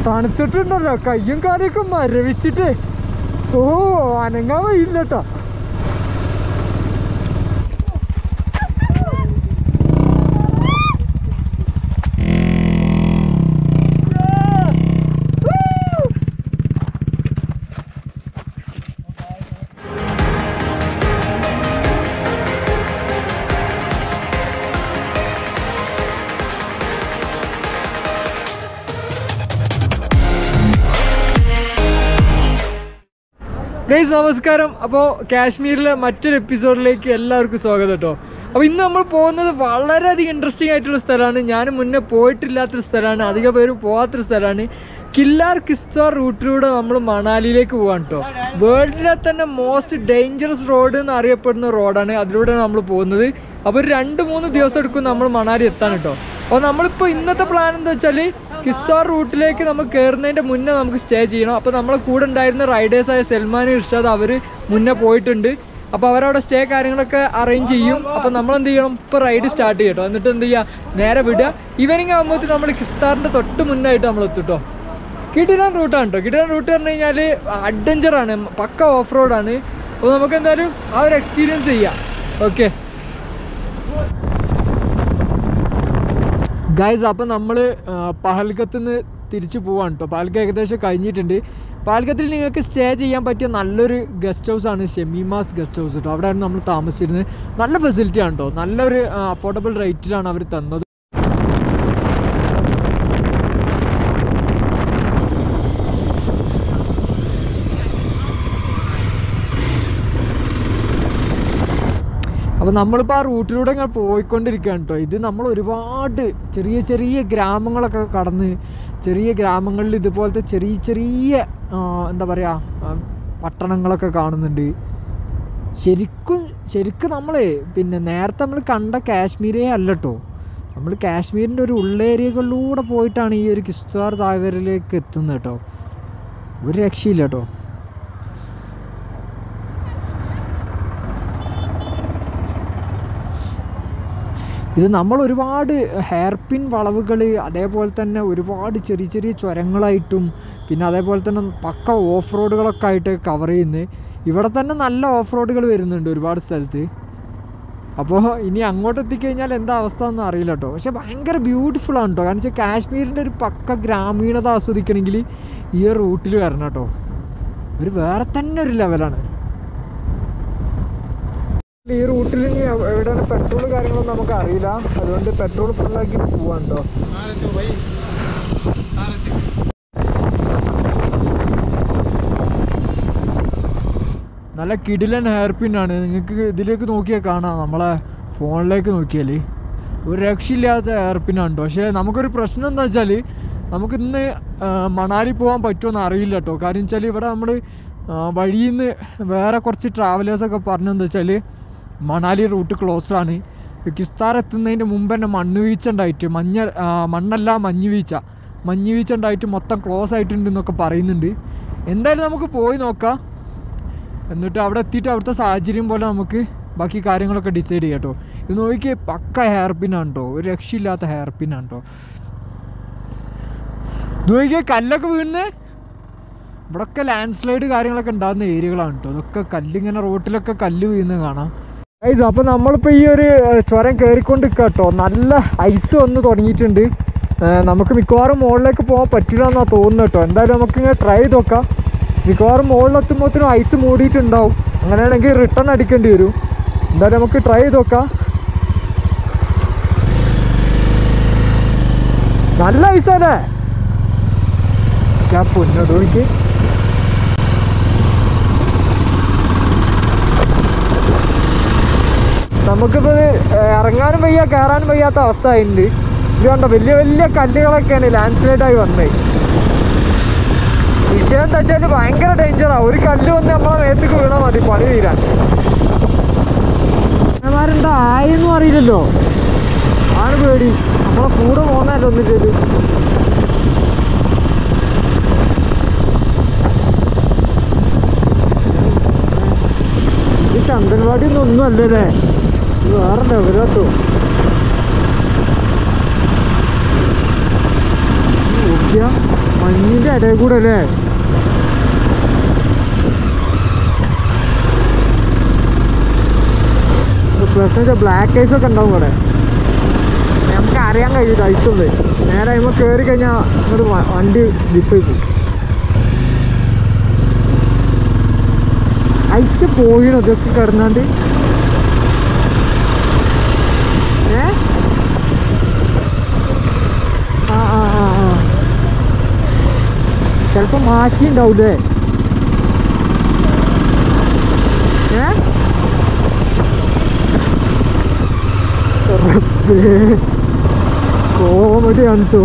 തണുത്തിട്ടുണ്ടല്ലോ കയ്യും കാലൊക്കെ മരവിച്ചിട്ട് ഓ അനങ്ങാൻ വയ്യില്ല കേട്ടോ ഗൈസ് നമസ്കാരം അപ്പോൾ കാശ്മീരിലെ മറ്റൊരു എപ്പിസോഡിലേക്ക് എല്ലാവർക്കും സ്വാഗതം കേട്ടോ അപ്പോൾ ഇന്ന് നമ്മൾ പോകുന്നത് വളരെയധികം ഇൻട്രസ്റ്റിംഗ് ആയിട്ടുള്ള സ്ഥലമാണ് ഞാൻ മുന്നേ പോയിട്ടില്ലാത്തൊരു സ്ഥലമാണ് അധികം പേരും പോകാത്തൊരു സ്ഥലമാണ് കില്ലാർ കിസ്താർ റൂട്ടിലൂടെ നമ്മൾ മണാലിയിലേക്ക് പോകാൻ കേട്ടോ വേൾഡിലെ തന്നെ മോസ്റ്റ് ഡേഞ്ചറസ് റോഡ് എന്ന് അറിയപ്പെടുന്ന റോഡാണ് അതിലൂടെയാണ് നമ്മൾ പോകുന്നത് അപ്പോൾ ഒരു രണ്ട് മൂന്ന് ദിവസം എടുക്കും നമ്മൾ മണാലി എത്താൻ കേട്ടോ അപ്പോൾ നമ്മളിപ്പോൾ ഇന്നത്തെ പ്ലാൻ എന്താ വെച്ചാൽ കിസ്താർ റൂട്ടിലേക്ക് നമ്മൾ കയറുന്നതിൻ്റെ മുന്നേ നമുക്ക് സ്റ്റേ ചെയ്യണം അപ്പോൾ നമ്മളെ കൂടെ ഉണ്ടായിരുന്ന റൈഡേഴ്സായ സൽമാൻ ഇർഷാദ് അവർ മുന്നേ പോയിട്ടുണ്ട് അപ്പോൾ അവരവിടെ സ്റ്റേ കാര്യങ്ങളൊക്കെ അറേഞ്ച് ചെയ്യും അപ്പോൾ നമ്മൾ എന്ത് ചെയ്യണം ഇപ്പോൾ റൈഡ് സ്റ്റാർട്ട് ചെയ്യട്ടോ എന്നിട്ട് എന്ത് ചെയ്യുക നേരെ വിടുക ഈവനിങ് ആകുമ്പോഴത്തേക്കും നമ്മൾ കിസ്താറിൻ്റെ തൊട്ട് മുന്നായിട്ട് നമ്മൾ എത്തും കേട്ടോ കിടിലൻ റൂട്ടാണ് കേട്ടോ കിടിലൻ റൂട്ട് പറഞ്ഞു കഴിഞ്ഞാൽ അഡ്വഞ്ചറാണ് പക്ക ഓഫ് റോഡാണ് അപ്പോൾ നമുക്ക് എന്തായാലും ആ ഒരു എക്സ്പീരിയൻസ് ചെയ്യാം ഓക്കെ ഗൈസ് അപ്പോൾ നമ്മൾ പഹൽഗത്ത് നിന്ന് തിരിച്ച് പോവാണ് കേട്ടോ പഹൽഗ ഏകദേശം കഴിഞ്ഞിട്ടുണ്ട് പാൽക്കത്തിൽ നിങ്ങൾക്ക് സ്റ്റേ ചെയ്യാൻ പറ്റിയ നല്ലൊരു ഗസ്റ്റ് ഹൗസ് ആണ് ഷെമീമാസ് ഗസ്റ്റ് ഹൗസ് കേട്ടോ അവിടെയാണ് നമ്മൾ താമസിച്ചിരുന്നത് നല്ല ഫെസിലിറ്റി ആണ് കേട്ടോ നല്ലൊരു അഫോർഡബിൾ റേറ്റിലാണ് അവർ തന്നത് അപ്പോൾ നമ്മളിപ്പോൾ ആ റൂട്ടിലൂടെ ഇങ്ങനെ പോയിക്കൊണ്ടിരിക്കുകയാണ് കേട്ടോ ഇത് നമ്മൾ ഒരുപാട് ചെറിയ ചെറിയ ഗ്രാമങ്ങളൊക്കെ കടന്ന് ചെറിയ ഗ്രാമങ്ങളിൽ ഇതുപോലത്തെ ചെറിയ ചെറിയ ആ, എന്താ പറയുക പട്ടണങ്ങളൊക്കെ കാണുന്നുണ്ട് ശരിക്കും ശരിക്കും നമ്മൾ പിന്നെ നേരത്തെ നമ്മൾ കണ്ട കാശ്മീരേ അല്ല കേട്ടോ നമ്മൾ കാശ്മീരിൻ്റെ ഒരു ഉള്ളേരിയകളിലൂടെ പോയിട്ടാണ് ഈ ഒരു കിസ്താർ താഴ്വരയിലേക്ക് എത്തുന്നത് കേട്ടോ ഒരു രക്ഷയില്ല കേട്ടോ ഇത് നമ്മൾ ഒരുപാട് ഹെയർ പിൻ വളവുകൾ അതേപോലെ തന്നെ ഒരുപാട് ചെറിയ ചെറിയ ചുരങ്ങളായിട്ടും പിന്നെ അതേപോലെ തന്നെ പക്ക ഓഫ് റോഡുകളൊക്കെ ആയിട്ട് കവർ ചെയ്യുന്നത് ഇവിടെ തന്നെ നല്ല ഓഫ് റോഡുകൾ വരുന്നുണ്ട് ഒരുപാട് സ്ഥലത്ത് അപ്പോൾ ഇനി അങ്ങോട്ട് എത്തിക്കഴിഞ്ഞാൽ എന്താ അവസ്ഥ എന്ന് അറിയില്ല കേട്ടോ പക്ഷെ ഭയങ്കര ബ്യൂട്ടിഫുൾ ആണ് കേട്ടോ കാരണം വെച്ചാൽ കാശ്മീരിൻ്റെ ഒരു പക്ക ഗ്രാമീണത ആസ്വദിക്കണമെങ്കിൽ ഈ ഒരു റൂട്ടിൽ വരണം കേട്ടോ ഒരു വേറെ തന്നെ ഒരു ലെവലാണ് ഈ റൂട്ടിൽ ഇനി എവ്- എവിടെയാണ് പെട്രോൾ കാര്യങ്ങളൊന്നും നമുക്ക് അറിയില്ല അതുകൊണ്ട് പെട്രോൾ ഫുള്ളാക്കി പോവാൻ കേട്ടോ നല്ല കിടിലൻ ഹെയർ പിൻ ആണ് നിങ്ങൾക്ക് ഇതിലേക്ക് നോക്കിയാൽ കാണാം നമ്മളെ ഫോണിലേക്ക് നോക്കിയാൽ ഒരു രക്ഷയില്ലാത്ത ഹെയർ പിന്നാണ് കേട്ടോ പക്ഷേ നമുക്കൊരു പ്രശ്നം എന്താ വെച്ചാൽ നമുക്ക് ഇന്ന് ആ, മണാലി പോകാൻ പറ്റുമോ അറിയില്ല കേട്ടോ കാര്യം വെച്ചാൽ ഇവിടെ നമ്മൾ വഴിയിൽ നിന്ന് വേറെ കുറച്ച് ട്രാവലേഴ്സൊക്കെ പറഞ്ഞെന്താ വെച്ചാൽ മണാലി റൂട്ട് ക്ലോസ് ആണ് കിസ്താർ എത്തുന്നതിൻ്റെ മുമ്പ് തന്നെ മണ്ണ് വീഴ്ച ഉണ്ടായിട്ട് മഞ്ഞ ആ, മണ്ണല്ല മഞ്ഞ് വീഴ്ച മഞ്ഞ് വീഴ്ച ഉണ്ടായിട്ട് മൊത്തം ക്ലോസ് ആയിട്ടുണ്ട് എന്നൊക്കെ പറയുന്നുണ്ട് എന്തായാലും നമുക്ക് പോയി നോക്കാം എന്നിട്ട് അവിടെ എത്തിയിട്ട് അവിടുത്തെ സാഹചര്യം പോലെ നമുക്ക് ബാക്കി കാര്യങ്ങളൊക്കെ ഡിസൈഡ് ചെയ്യാം കേട്ടോ ഇത് നോക്കിയേ പക്ക ഹെയർ പിന്നാണ് കേട്ടോ ഒരു രക്ഷയില്ലാത്ത ഹെയർ പിന്നാണ് കേട്ടോ ഇത് നോക്കിയേ കല്ലൊക്കെ വീഴുന്നേ ഇവിടൊക്കെ ലാൻഡ് സ്ലൈഡ് കാര്യങ്ങളൊക്കെ ഉണ്ടാകുന്ന ഏരിയകളാണ് കേട്ടോ ഇതൊക്കെ കല്ലിങ്ങനെ റോട്ടിലൊക്കെ കല്ല് വീഴുന്നത് കാണാം ഗൈസ് അപ്പോൾ നമ്മളിപ്പോൾ ഈ ഒരു ഏഹ്, ചുരം കയറിക്കൊണ്ട് നിൽക്കുക കേട്ടോ നല്ല ഐസ് വന്ന് തുടങ്ങിയിട്ടുണ്ട് ഏഹ്, നമുക്ക് മിക്കവാറും മുകളിലേക്ക് പോകാൻ പറ്റില്ല എന്നാണ് തോന്നുന്നത് കേട്ടോ എന്തായാലും നമുക്ക് ഇങ്ങനെ ട്രൈ ചെയ്ത് നോക്കാം മിക്കവാറും മുകളിലെത്തുമ്പോഴത്തേനും ഐസ് മൂടിയിട്ടുണ്ടാവും അങ്ങനെയാണെങ്കിൽ റിട്ടേൺ അടിക്കേണ്ടി വരും എന്തായാലും നമുക്ക് ട്രൈ ചെയ്ത് നോക്കാം നല്ല ഐസല്ലേ ഞാൻ പൊന്നോട് എനിക്ക് നമുക്കിപ്പോൾ ഇത് ഇറങ്ങാനും വയ്യ കയറാനും വയ്യാത്ത അവസ്ഥ ആയിട്ടുണ്ട് ഇത് കണ്ടോ വലിയ വലിയ കല്ലുകളൊക്കെയാണ് ലാൻഡ് സ്ലൈഡ് ആയി വന്നത് വിഷയം എന്താ വെച്ചാൽ ഭയങ്കര ഡേഞ്ചറാണ് ഒരു കല്ല് വന്ന് നമ്മളെ മേത്തേക്ക് വീണാൽ മതി പണി തീരാൻ എന്താ ആയെന്നും അറിയില്ലല്ലോ ആണ് പേടി നമ്മളെ കൂടെ പോകുന്നതല്ല ഒന്നിട്ടത് ഇത് ചന്ദൻവാടി ഒന്നും ഒന്നും അല്ലല്ലേ ഇത് വേറെ ലെവലാട്ടോ നോക്കിയാ മഞ്ഞിന്റെ ഇടയിൽ കൂടെ അല്ലേ പ്ലസ് വെച്ചാൽ ബ്ലാക്ക് ഐസ് ഒക്കെ ഉണ്ടാവും ഇവിടെ നമുക്ക് അറിയാൻ കഴിയും ഐസ് ഉണ്ട് നേരെ കഴിയുമ്പോൾ കയറി കഴിഞ്ഞാൽ ഇങ്ങോട്ട് വ- വണ്ടി സ്ലിപ്പ് ആയി പോകും ഐറ്റ് പോയിണോ ഇതൊക്കെ കിടന്നാണ്ട് ഏ ആ ആ ആ ആ ചിലപ്പോ മാറ്റിണ്ടാവൂലേ ഏ കോമഡിയാണ് കേട്ടോ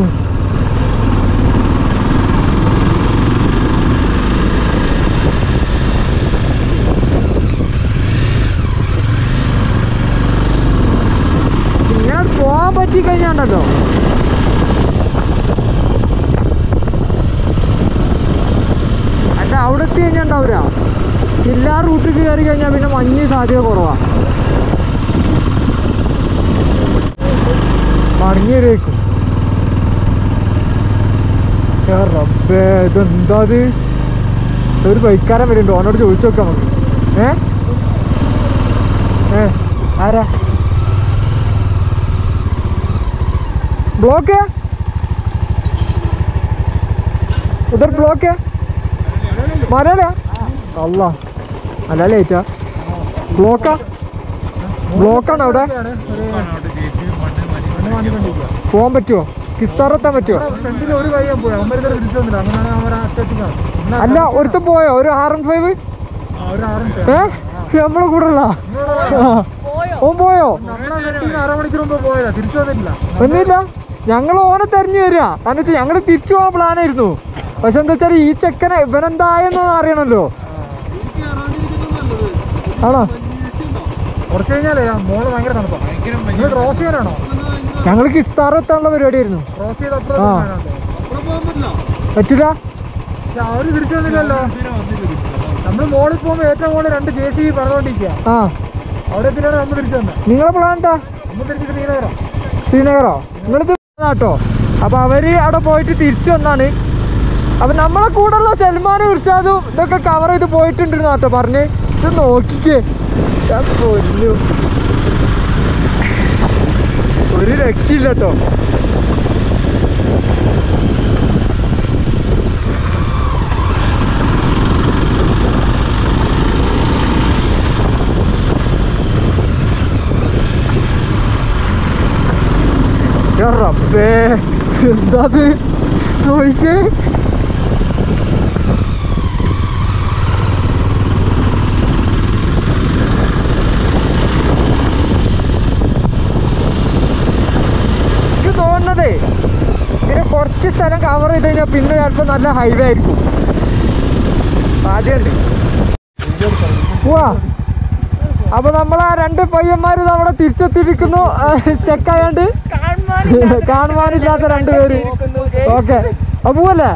ഞാൻ പോവാൻ പറ്റി കഴിഞ്ഞാണ്ടല്ലോ അല്ല അവിടെ എത്തി കഴിഞ്ഞാൽ ഉണ്ടാവില്ല ജില്ലാ റൂട്ടിൽ കയറി കഴിഞ്ഞാൽ പിന്നെ മഞ്ഞ് സാധ്യത കുറവാ മടങ്ങി വരുമായിരിക്കും ഛെ, റബ്ബേ ഇതെന്താ ഇത് ഒരു ബൈക്കാരൻ വരുന്നുണ്ട് ഓനോട് ചോദിച്ചു നോക്കാം നമുക്ക് ഏ ഏ ആരാ ब्लॉक है उधर ब्लॉक है മലയാളിയാ അല്ല മലയാളിയായിട്ടാ ബ്ലോക്കാ ബ്ലോക്കാണ് അവിടെ പോകാൻ പറ്റുമോ കിസ്താറെത്താൻ പറ്റുമോ ഫ്രണ്ടിൽ ഒരു കൈ പോയി അവന്മാർ ഇതുവരെ തിരിച്ചു വന്നില്ല അങ്ങനെയാണ് അവൻ അറ്റത്തിക്കാണ് അല്ല ഒരുത്തൻ പോയോ ഒരു ആർ എം ഫൈവ് ഒരു ആറും ഏ നമ്മളെ കൂടെ ഉള്ള ഓൻ പോയോ നമ്മളെ വെട്ടിന് അരമണിക്കൂർ മുമ്പ് പോയതാ തിരിച്ചു വന്നിട്ടില്ല ഒന്നുമില്ല ഞങ്ങൾ ഓനെ തെരഞ്ഞു വരിക കാരണം വെച്ചാൽ ഞങ്ങൾ തിരിച്ചു പോകാൻ പ്ലാനായിരുന്നു പക്ഷെ എന്താ വെച്ചാൽ ഈ ചെക്കനെ ഇവനെന്തായെന്ന് അറിയണല്ലോ ആണോ കുറച്ച് കഴിഞ്ഞാലേ ആ മോള് ഭയങ്കര തണുപ്പാണ് നിങ്ങൾ ക്രോസ് ചെയ്യാനാണോ ഞങ്ങൾ കിസ്താർ എത്താനുള്ള പരിപാടിയായിരുന്നു ക്രോസ് ചെയ്ത് അപ്പുറം ആ. കാണാണ്ടോ? പറ്റില്ല പക്ഷെ അവര് തിരിച്ചു വന്നില്ലല്ലോ നമ്മൾ മോളിൽ പോകുമ്പോ ഏറ്റവും കൂടുതൽ രണ്ട് ജെ സി പറഞ്ഞുകൊണ്ടിരിക്കുക ആ അവിടെ എത്തിയാണ് നമ്മൾ തിരിച്ചു വന്നത് നിങ്ങളെ പ്ലാൻ എന്താ നമ്മൾ തിരിച്ച് ശ്രീനഗരം ശ്രീനഗറോ നിങ്ങളിത് കേട്ടോ അപ്പൊ അവര് അവിടെ പോയിട്ട് തിരിച്ചു വന്നാണ് അപ്പൊ നമ്മളെ കൂടെയുള്ള സൽമാനും ഇർഷാദും ഇതൊക്കെ കവർ ചെയ്ത് പോയിട്ടുണ്ടെന്ന് കേട്ടോ പറഞ്ഞ് ഇത് നോക്കിക്കേ ഞാൻ കൊല്ലു ഒരു രക്ഷയില്ല കേട്ടോ യാ റബ്ബേ എന്താ അത് നോക്കിക്കേ എനിക്ക് തോന്നുന്നതേ ഇതിന് കുറച്ച് സ്ഥലം കവർ ചെയ്ത് കഴിഞ്ഞാൽ പിന്നെ ചിലപ്പോൾ നല്ല ഹൈവേ ആയിരിക്കും സാധ്യതയുണ്ട് പോവാ അപ്പൊ നമ്മൾ ആ രണ്ട് പയ്യന്മാർ അവിടെ തിരിച്ചെത്തിയിരിക്കുന്നു സ്റ്റക്ക് ആയാണ്ട് കാണുവാനില്ലാത്ത രണ്ടുപേര് ഓക്കെ അപ്പൊ പോവല്ലേ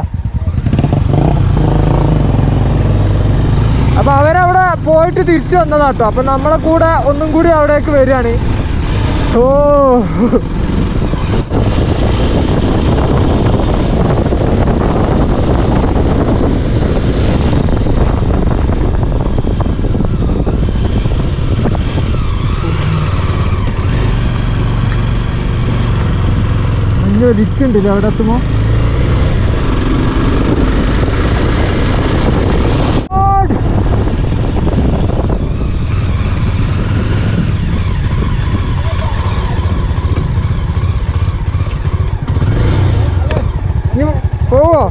അപ്പൊ അവരവിടെ പോയിട്ട് തിരിച്ചു വന്നതാട്ടോ അപ്പൊ നമ്മളെ കൂടെ ഒന്നും കൂടി അവിടേക്ക് വരികയാണ് ഓ മഞ്ഞ ഒലിക്കുണ്ടല്ലേ അവിടെ എത്തുമ്പോ ഓട്. ഇനി പോവോ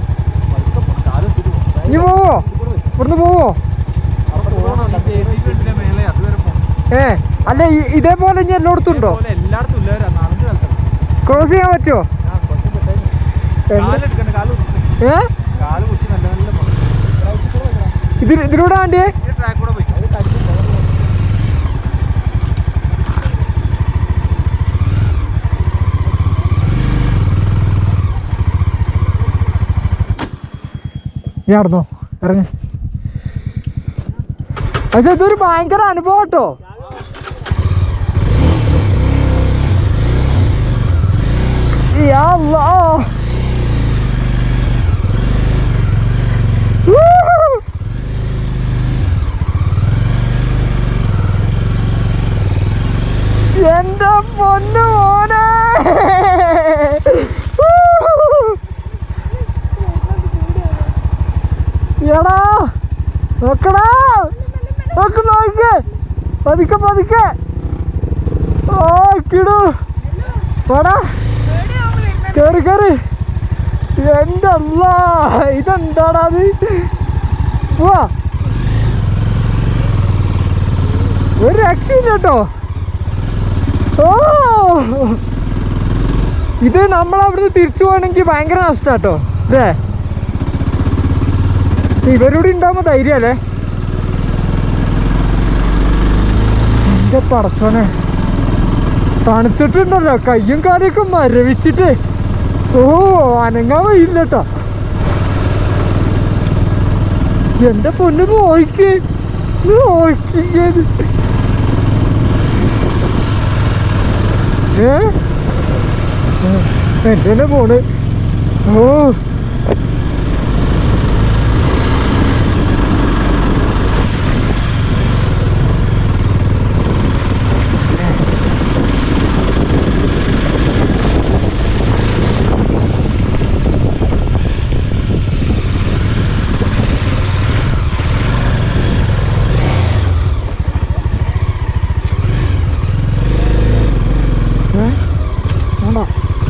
ഇനി പോവോ ഇവിടുന്ന് പോവോ ഏ അല്ല ഇ- ഇതേപോലെ ഇനി എല്ലായിടത്തും ഉണ്ടോ എല്ലായിടത്തും ഇല്ല നാലഞ്ച് സ്ഥലത്താണ് ക്രോസ് ചെയ്യാൻ പറ്റുമോ കാലെടുക്കണ്ട കാല് കുത്തി. ഏ കാല് കുത്തി നല്ല നല്ല പോണം. ഇതിൽ ഇതിലൂടെ വേണ്ടിയേ ഈ ട്രാക്ക് കൂടെ പോയി ഞാൻ നടന്നോ ഇറങ്ങ പക്ഷെ ഇതൊരു ഭയങ്കര അനുഭവം കേട്ടോ എന്റെ പൊന്നു മോനെ എടാ നോക്കടാ നോക്ക് നോക്ക് പതുക്കെ പതുക്കെ ഓ കിടു വാടാ കേറി കേറി എന്റെ അല്ല ഇതെന്താടാ അത് പോവാ ഒരു രക്ഷയില്ല കേട്ടോ ഓ ഇത് നമ്മളവിടുന്ന് തിരിച്ചു പോകണമെങ്കിൽ ഭയങ്കര നഷ്ടാട്ടോ ഇതേ പക്ഷെ ഇവരൂടെ ഉണ്ടാകുമ്പോ ധൈര്യമല്ലേ എന്റെ പടച്ചോനെ തണുത്തിട്ടുണ്ടല്ലോ കയ്യും കാലൊക്കെ മരവിച്ചിട്ട് ഓ അനങ്ങാൻ വയ്യില്ല കേട്ടോ എന്റെ പൊന്ന് നോക്കി നോക്കിയത് ഏ എന്റെ പോണ് ഓ ഏ വേണ്ട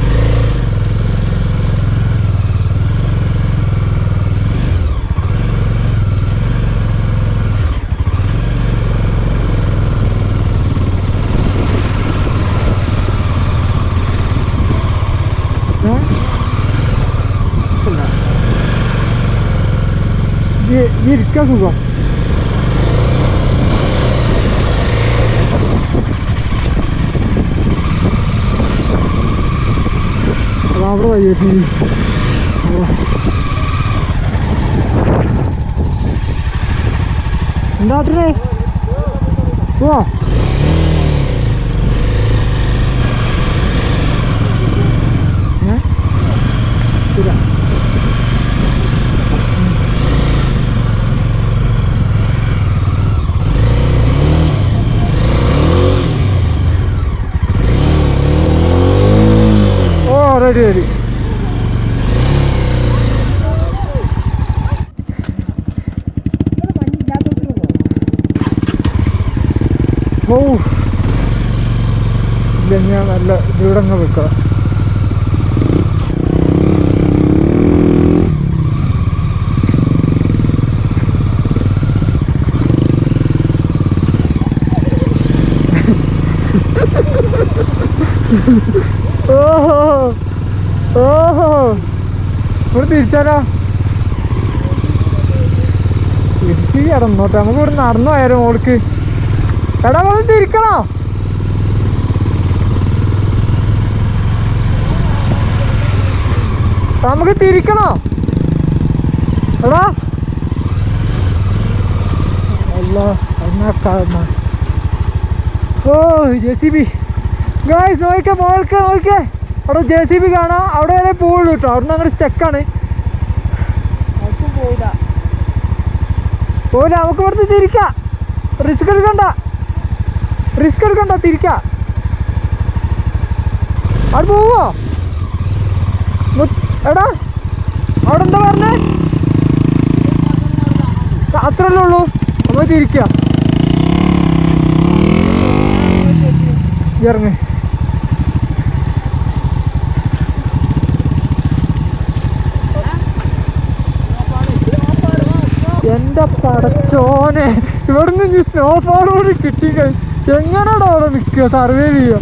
ഏ? ഇല്ല. ഇത് ഇത് ഇരിക്കാൻ സുഖം അതാ അവിടെ വയ്യ സി എന്താ ട്രേ പോവാ ഏ? ഇല്ല. ഓ റെഡി റെഡി ഓ ഇല്ല ഞാൻ നല്ല ഇവിടെ അങ്ങ് വെക്കാം ഓഹോ ഓഹോ ഇവിടെ തിരിച്ചാലോ തിരിച്ച് കിടന്നോട്ടെ നമുക്ക് ഇവിടെ നടന്നു പോയാലോ മോൾക്ക് എടാ നമ്മൾ തിരിക്കണോ നമുക്ക് തിരിക്കണോ എടാ അല്ല എന്നാ കാണ ഓ ജെ സി ബി ഗായ്സ് നോക്കിക്കേ മോൾക്ക് നോക്കിക്കേ അവിടെ ജെ സി ബി കാണാം അവിടെ വരെ പോകുള്ളൂ കേട്ടോ അവിടെ നിന്ന് അങ്ങോട്ട് സ്റ്റക്കാണ് പോല നമുക്ക് ഇവിടുന്ന് തിരിക്കാം റിസ്ക് എടുക്കണ്ട റിസ്ക് എടുക്കണ്ട തിരിക്കാം അവിടെ പോവോ മു- എടാ അവിടെ എന്താ പറഞ്ഞേ അത്രല്ലേ ഉള്ളൂ നമ്മൾ തിരിക്കാം ഇറങ്ങ് എന്റെ പടച്ചോനെ ഇവിടുന്ന് ഇനി സ്നോഫോൾ കൂടി കിട്ടി എങ്ങനെയാണോ അവിടെ നിൽക്കുക സർവൈവ് ചെയ്യുക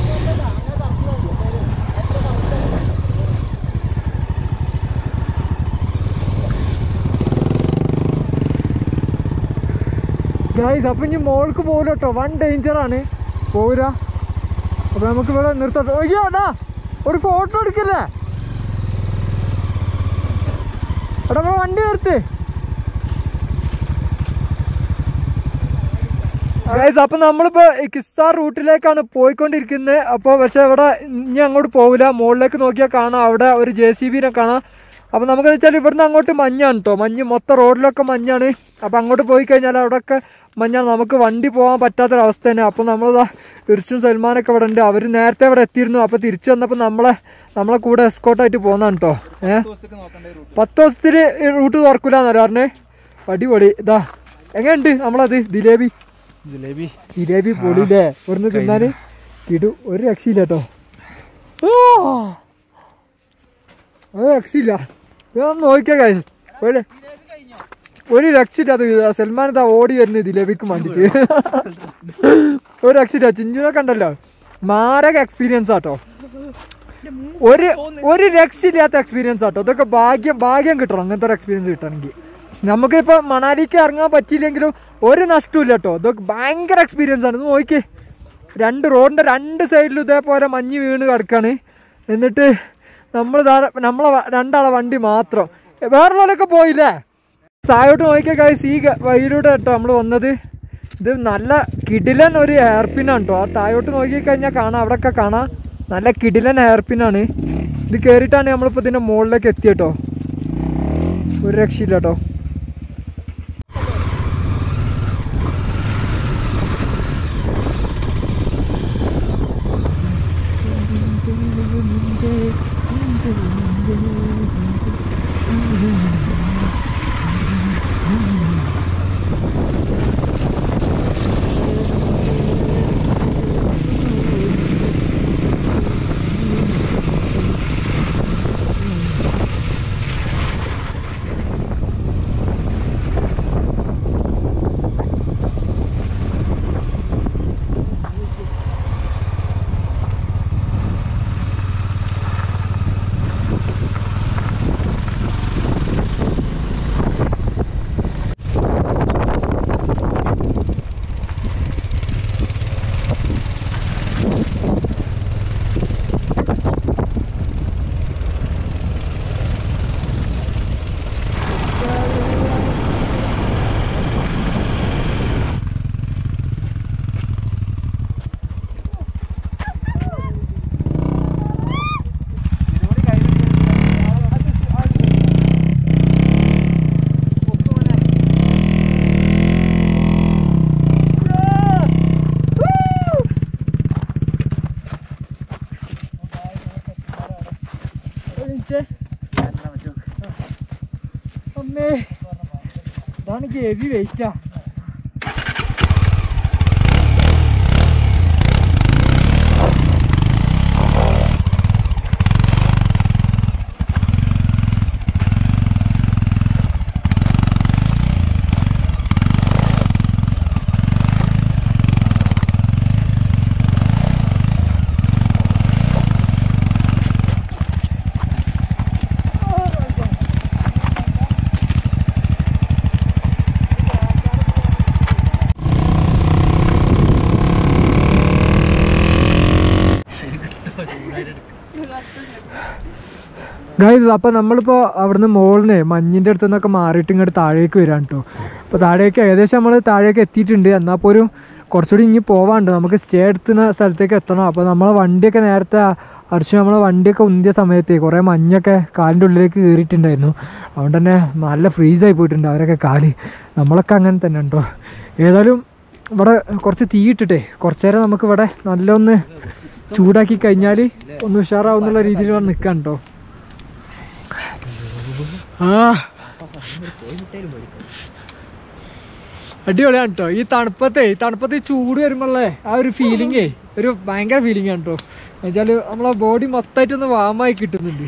ഗൈസ് അപ്പം ഇനി മോൾക്ക് പോകില്ല കേട്ടോ വൺ ഡേഞ്ചറാണ് പോരാ അപ്പൊ നമുക്ക് ഇവിടെ നിർത്തട്ടോ അയ്യോ അതാ ഒരു ഫോട്ടോ എടുക്കില്ലേ എടാ ഇവിടെ വണ്ടി നിർത്ത് ഗൈസ് അപ്പൊ നമ്മളിപ്പോ കിസ്താർ റൂട്ടിലേക്കാണ് പോയിക്കൊണ്ടിരിക്കുന്നത് അപ്പോൾ പക്ഷെ ഇവിടെ ഇനി അങ്ങോട്ട് പോകില്ല മുകളിലേക്ക് നോക്കിയാൽ കാണാം അവിടെ ഒരു ജെ സി ബിനെ കാണാം അപ്പൊ നമുക്ക് വെച്ചാൽ ഇവിടുന്ന് അങ്ങോട്ട് മഞ്ഞാണ് കേട്ടോ മഞ്ഞ് മൊത്തം റോഡിലൊക്കെ മഞ്ഞാണ് അപ്പൊ അങ്ങോട്ട് പോയി കഴിഞ്ഞാൽ അവിടെയൊക്കെ മഞ്ഞാണ് നമുക്ക് വണ്ടി പോകാൻ പറ്റാത്തൊരവസ്ഥ തന്നെ അപ്പോൾ നമ്മളിതാ ഇർച്ചും സൽമാനൊക്കെ ഇവിടെ ഉണ്ട് അവർ നേരത്തെ ഇവിടെ എത്തിയിരുന്നു അപ്പോൾ തിരിച്ചു വന്നപ്പോൾ നമ്മളെ നമ്മളെ കൂടെ എസ്കോട്ടായിട്ട് പോകുന്നതാണ് കേട്ടോ ഏഹ് പത്ത് ദിവസത്തിന് റൂട്ട് തുറക്കൂലെന്ന് പറഞ്ഞേ അടിപൊളി ഇതാ എങ്ങനെയുണ്ട് നമ്മളത് ജിലേബി ജിലേബി ജിലേബി പൊളിയില്ലേ ഇവിടുന്ന് തിന്നാന് ഇടു ഒരു രക്ഷയില്ല കേട്ടോ ഒരു രക്ഷയില്ല ഇതൊന്ന് നോക്കിയാ കാര്യം ഒരു ഒരു രക്ഷയില്ലാത്ത സൽമാൻ ഇതാ ഓടി വരുന്നത് ജിലേബിക്ക് വേണ്ടിട്ട് ഒരു രക്ഷയില്ല ചിഞ്ചുനൊക്കെ ഉണ്ടല്ലോ മാരക എക്സ്പീരിയൻസ് ആട്ടോ ഒരു ഒരു രക്ഷയില്ലാത്ത എക്സ്പീരിയൻസ് ആട്ടോ ഇതൊക്കെ ഭാഗ്യം ഭാഗ്യം കിട്ടണം അങ്ങനത്തെ ഒരു എക്സ്പീരിയൻസ് കിട്ടണമെങ്കിൽ നമുക്കിപ്പോ മണാലിക്ക് ഇറങ്ങാൻ പറ്റിയില്ലെങ്കിലും ഒരു നഷ്ടമില്ല കേട്ടോ ഇതൊക്കെ ഭയങ്കര എക്സ്പീരിയൻസ് ആണ് ഇത് നോക്കിയേ രണ്ട് റോഡിന്റെ രണ്ട് സൈഡിലും ഇതേപോലെ മഞ്ഞ് വീണ് കിടക്കാണ് എന്നിട്ട് നമ്മൾ നമ്മളെ വ- രണ്ടാളെ വണ്ടി മാത്രം വേറെ പോയില്ലേ താഴോട്ട് നോക്കിയ കാഴ്ച ഈ ഗ- വഴിയിലൂടെ കേട്ടോ നമ്മൾ വന്നത് ഇത് നല്ല കിടിലൻ ഒരു ഹെയർപിന്നാണ് കേട്ടോ ആ താഴോട്ട് നോക്കി കഴിഞ്ഞാൽ കാണാം അവിടെയൊക്കെ കാണാം നല്ല കിടിലൻ ഹെയർപിന്നാണ് ഇത് കയറിയിട്ടാണ് നമ്മളിപ്പോൾ ഇതിൻ്റെ മുകളിലേക്ക് എത്തിയട്ടോ ഒരു രക്ഷയില്ല കേട്ടോ അമ്മേ ഇതാണ് ഹെവി വെയിറ്റാ ഗൈസ് അപ്പോൾ നമ്മളിപ്പോൾ അവിടുന്ന് മുകളിൽ മഞ്ഞിൻ്റെ അടുത്ത് നിന്നൊക്കെ മാറിയിട്ട് ഇങ്ങോട്ട് താഴേക്ക് വരാൻ കേട്ടോ അപ്പോൾ താഴേക്ക് ഏകദേശം നമ്മൾ താഴേക്ക് എത്തിയിട്ടുണ്ട് എന്നാൽ പോലും കുറച്ചുകൂടി ഇനി പോവാണ്ട് നമുക്ക് സ്റ്റേ എടുത്തുന്ന സ്ഥലത്തേക്ക് എത്തണം അപ്പോൾ നമ്മളെ വണ്ടിയൊക്കെ നേരത്തെ അടിച്ച് നമ്മളെ വണ്ടിയൊക്കെ ഉന്തിയ സമയത്ത് കുറേ മഞ്ഞൊക്കെ കാലിൻ്റെ ഉള്ളിലേക്ക് കയറിയിട്ടുണ്ടായിരുന്നു അതുകൊണ്ട് തന്നെ നല്ല ഫ്രീസായി പോയിട്ടുണ്ട് അവരൊക്കെ കാല് നമ്മളൊക്കെ അങ്ങനെ തന്നെ ഉണ്ടോ ഏതായാലും ഇവിടെ കുറച്ച് തീ ഇട്ടിട്ടേ കുറച്ച് നേരം നമുക്ക് ഇവിടെ നല്ലൊന്ന് ചൂടാക്കി കഴിഞ്ഞാൽ ഒന്ന് ഉഷാറാവുന്നുള്ള രീതിയിൽ ഇവിടെ നിൽക്കാം കേട്ടോ ആ അടിപൊളിയാണ് കേട്ടോ ഈ തണുപ്പത്തെ ഈ തണുപ്പത്ത് ഈ ചൂട് വരുമ്പോഴേ ആ ഒരു ഫീലിങ്ങേ ഒരു ഭയങ്കര ഫീലിംഗ് ആണ് കേട്ടോ എന്നുവെച്ചാൽ നമ്മളെ ബോഡി മൊത്തമായിട്ടൊന്ന് വാമായി കിട്ടുന്നുണ്ട്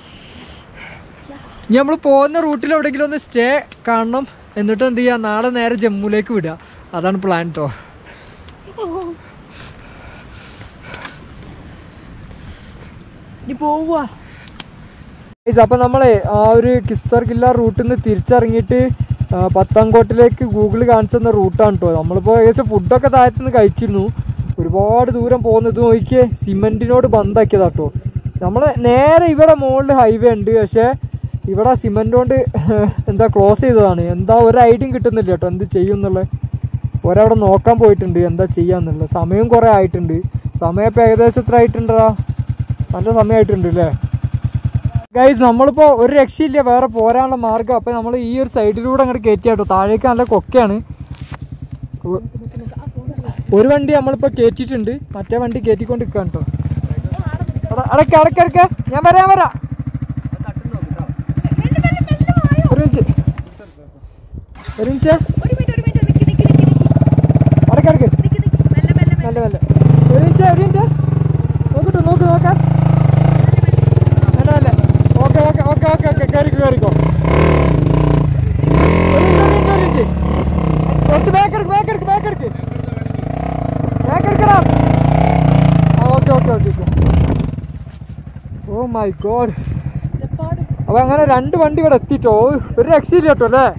ഇനി നമ്മൾ പോകുന്ന റൂട്ടിൽ എവിടെയെങ്കിലും ഒന്ന് സ്റ്റേ കാണണം എന്നിട്ട് എന്ത് ചെയ്യുക നാളെ നേരെ ജമ്മുവിലേക്ക് വിടുക അതാണ് പ്ലാൻ കേട്ടോ ഇനി പോവാ അപ്പം നമ്മളെ ആ ഒരു കിസ്തർ കില്ല റൂട്ടിൽ നിന്ന് തിരിച്ചിറങ്ങിയിട്ട് ആ, പത്താംകോട്ടിലേക്ക് ഗൂഗിൾ കാണിച്ചു തന്ന റൂട്ടാണ് കേട്ടോ നമ്മളിപ്പോൾ ഏകദേശം ഫുഡൊക്കെ താഴത്തു നിന്ന് കഴിച്ചിരുന്നു ഒരുപാട് ദൂരം പോകുന്നത് നോക്കിയേ സിമെൻറ്റിനോട് ബന്ധാക്കിയതാ കേട്ടോ നമ്മൾ നേരെ ഇവിടെ മുകളിൽ ഹൈവേ ഉണ്ട് പക്ഷേ ഇവിടെ സിമെൻറ്റ് കൊണ്ട് എന്താ ക്ലോസ് ചെയ്തതാണ് എന്താ ഒരു ഐഡിയയും കിട്ടുന്നില്ല കേട്ടോ എന്ത് ചെയ്യും എന്നുള്ളത് ഒരവിടെ നോക്കാൻ പോയിട്ടുണ്ട് എന്താ ചെയ്യാന്നുള്ളത് സമയം കുറേ ആയിട്ടുണ്ട് സമയം ഇപ്പം ഏകദേശം എത്ര ആയിട്ടുണ്ടാ നല്ല സമയമായിട്ടുണ്ട് അല്ലേ ഗൈസ് നമ്മളിപ്പോൾ ഒരു രക്ഷയില്ല വേറെ പോരാനുള്ള മാർഗ്ഗം അപ്പോൾ നമ്മൾ ഈ ഒരു സൈഡിലൂടെ അങ്ങോട്ട് കയറ്റിയാട്ടോ താഴേക്ക് നല്ല കൊക്കയാണ് ഒ- ഒരു വണ്ടി നമ്മളിപ്പോ കയറ്റിയിട്ടുണ്ട് മറ്റേ വണ്ടി കയറ്റിക്കൊണ്ട് നിൽക്കാം കേട്ടോ അടക്ക അടക്ക അടക്ക ഞാൻ വരാം വരാം ഒരു മിനിറ്റ് ഒരു മിനിറ്റ് ഒരു മിനിറ്റ് ഒരു മിനിറ്റ് നിക്ക് നിക്ക് നിക്ക് നിക്ക് അടക്ക അടക്ക നിക്ക് നിക്ക് മെല്ലെ മെല്ലെ മെല്ലെ നല്ല നല്ല ഒരു മിനിറ്റ് ഒരു മിനിറ്റ് നോക്കട്ടെ നോക്ക് നോക്കാം നല്ല നല്ല okay okay okay okay okay കയറിക്കോ കയറിക്കോ ഒരു മിനിറ്റ് ഒരു മിനിറ്റ് ഒരു മിനിറ്റ് കുറച്ച് ബാക്ക് എടുക്ക് ബാക്ക് എടുക്ക് ബാക്ക് എടുക്ക് ബാക്ക് എടുക്കണം ആ okay okay okay okay oh my god അപ്പൊ അങ്ങനെ രണ്ട് വണ്ടി ഇവിടെ എത്തിട്ടോ ഓ, ഒരു രക്ഷയില്ല കേട്ടോ അല്ലേ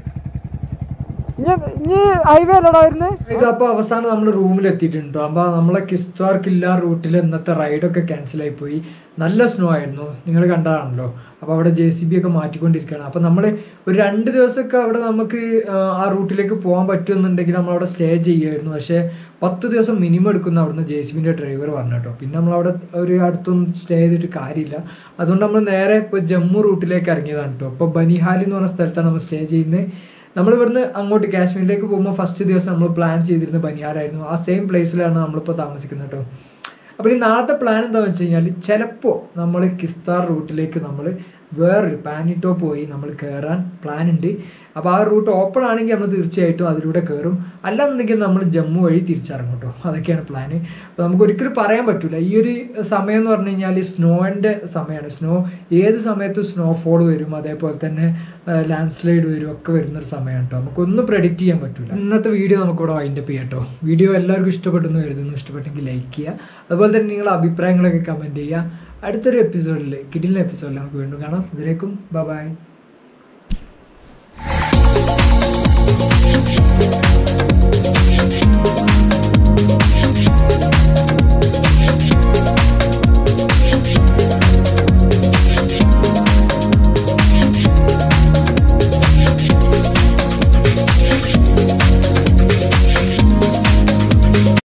ഇനി ഹൈവേ അല്ലടാ വരുന്നത് അപ്പൊ അവസാനം നമ്മൾ റൂമിൽ എത്തിയിട്ടുണ്ടോ അപ്പൊ നമ്മളെ കിസ്ത്വാർക്കില്ല റൂട്ടിൽ ഇന്നത്തെ റൈഡൊക്കെ ക്യാൻസൽ ആയി പോയി നല്ല സ്നോ ആയിരുന്നു നിങ്ങൾ കണ്ടതാണല്ലോ അപ്പോൾ അവിടെ ജെ സി ബി ഒക്കെ മാറ്റിക്കൊണ്ടിരിക്കുകയാണ് അപ്പോൾ നമ്മൾ ഒരു രണ്ട് ദിവസമൊക്കെ അവിടെ നമുക്ക് ആ, ആ റൂട്ടിലേക്ക് പോകാൻ പറ്റുമെന്നുണ്ടെങ്കിൽ നമ്മൾ അവിടെ സ്റ്റേ ചെയ്യുമായിരുന്നു പക്ഷേ പത്ത് ദിവസം മിനിമം എടുക്കുന്ന അവിടുന്ന് ജെ സി ബിൻ്റെ ഡ്രൈവർ പറഞ്ഞു കേട്ടോ പിന്നെ നമ്മളവിടെ ഒരു അടുത്തൊന്നും സ്റ്റേ ചെയ്തിട്ട് കാര്യമില്ല അതുകൊണ്ട് നമ്മൾ നേരെ ഇപ്പോൾ ജമ്മു റൂട്ടിലേക്ക് ഇറങ്ങിയതാണ് കേട്ടോ ഇപ്പോൾ ബനിഹാലി എന്ന് പറഞ്ഞ സ്ഥലത്താണ് നമ്മൾ സ്റ്റേ ചെയ്യുന്നത് നമ്മൾ ഇവിടുന്ന് അങ്ങോട്ട് കാശ്മീരിലേക്ക് പോകുമ്പോൾ ഫസ്റ്റ് ദിവസം നമ്മൾ പ്ലാൻ ചെയ്തിരുന്നത് ബനിയാറായിരുന്നു ആ സെയിം പ്ലേസിലാണ് നമ്മളിപ്പോൾ താമസിക്കുന്നത് കേട്ടോ അപ്പോൾ ഈ നാളത്തെ പ്ലാൻ എന്താണെന്ന് വെച്ച് കഴിഞ്ഞാൽ ചിലപ്പോൾ നമ്മൾ കിസ്താർ റൂട്ടിലേക്ക് നമ്മൾ വേറൊരു പാനിട്ടോ പോയി നമ്മൾ കയറാൻ പ്ലാൻ ഉണ്ട് അപ്പോൾ ആ റൂട്ട് ഓപ്പൺ ആണെങ്കിൽ നമ്മൾ തീർച്ചയായിട്ടും അതിലൂടെ കയറും അല്ലാന്നുണ്ടെങ്കിൽ നമ്മൾ ജമ്മു വഴി തിരിച്ചിറങ്ങും കേട്ടോ അതൊക്കെയാണ് പ്ലാൻ അപ്പോൾ നമുക്ക് ഒരിക്കലും പറയാൻ പറ്റില്ല ഈ ഒരു സമയം എന്ന് പറഞ്ഞു കഴിഞ്ഞാൽ സ്നോൻ്റെ സമയമാണ് സ്നോ ഏത് സമയത്തും സ്നോഫോൾ വരും അതേപോലെ തന്നെ ലാൻഡ് സ്ലൈഡ് വരും ഒക്കെ വരുന്നൊരു സമയമാണ് കേട്ടോ നമുക്കൊന്നും പ്രെഡിക്റ്റ് ചെയ്യാൻ പറ്റില്ല ഇന്നത്തെ വീഡിയോ നമുക്കിവിടെ വൈൻഡപ്പ് ചെയ്യാം കേട്ടോ വീഡിയോ എല്ലാവർക്കും ഇഷ്ടപ്പെട്ടെന്ന് കരുതുന്നു ഇഷ്ടപ്പെട്ടെങ്കിൽ ലൈക്ക് ചെയ്യുക അതുപോലെ തന്നെ നിങ്ങളുടെ അഭിപ്രായങ്ങളൊക്കെ കമൻറ്റ് ചെയ്യുക അടുത്തൊരു എപ്പിസോഡിൽ കിടിലിൻ്റെ എപ്പിസോഡിൽ നമുക്ക് വീണ്ടും കാണാം ഇതിലേക്കും ബൈ Thank